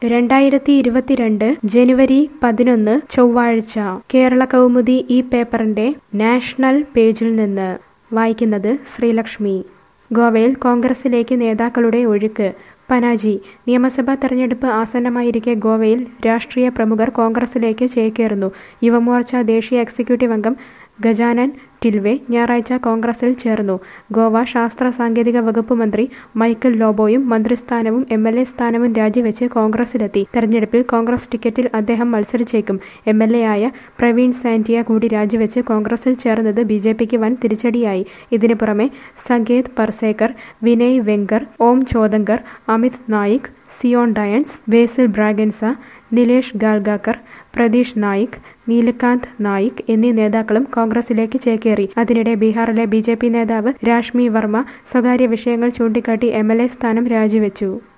രണ്ടായിരത്തി ഇരുപത്തിരണ്ട് ജനുവരി പതിനൊന്ന് ചൊവ്വാഴ്ച കേരള കൗമുദി ഈ പേപ്പറിന്റെ നാഷണൽ പേജിൽ നിന്ന് വായിക്കുന്നത് ശ്രീലക്ഷ്മി ഗോവയിൽ കോൺഗ്രസിലേക്ക് നേതാക്കളുടെ ഒഴുക്ക് പനാജി നിയമസഭാ തെരഞ്ഞെടുപ്പ് ആസന്നമായിരിക്കെ ഗോവയിൽ രാഷ്ട്രീയ പ്രമുഖർ കോൺഗ്രസിലേക്ക് ചേക്കേറുന്നു യുവമോർച്ച ദേശീയ എക്സിക്യൂട്ടീവ് അംഗം ഗജാനൻ ടിൽവെ ഞായറാഴ്ച കോൺഗ്രസിൽ ചേർന്നു ഗോവ ശാസ്ത്ര സാങ്കേതിക വകുപ്പ് മന്ത്രി മൈക്കൽ ലോബോയും മന്ത്രിസ്ഥാനവും എം എൽ എ സ്ഥാനവും രാജിവെച്ച് കോൺഗ്രസിലെത്തി തെരഞ്ഞെടുപ്പിൽ കോൺഗ്രസ് ടിക്കറ്റിൽ അദ്ദേഹം മത്സരിച്ചേക്കും എം എൽ എ ആയ പ്രവീൺ സാന്റിയ കൂടി രാജിവെച്ച് കോൺഗ്രസിൽ ചേർന്നത് ബി ജെ പിക്ക് വൻ തിരിച്ചടിയായി ഇതിനു പുറമെ സങ്കേത് പർസേക്കർ വിനയ് വെങ്കർ ഓം ചോദങ്കർ അമിത് നായിക് സിയോൺ ഡയൻസ് ബേസിൽ ബ്രാഗൻസ നിലേഷ് ഗാൽഗാക്കർ പ്രതീഷ് നായിക് നീലകാന്ത് നായിക് എന്നീ നേതാക്കളും കോൺഗ്രസിലേക്ക് ചേക്കേറി അതിനിടെ ബീഹാറിലെ ബി നേതാവ് രാഷ്മി വർമ്മ സ്വകാര്യ വിഷയങ്ങൾ ചൂണ്ടിക്കാട്ടി എം സ്ഥാനം രാജിവെച്ചു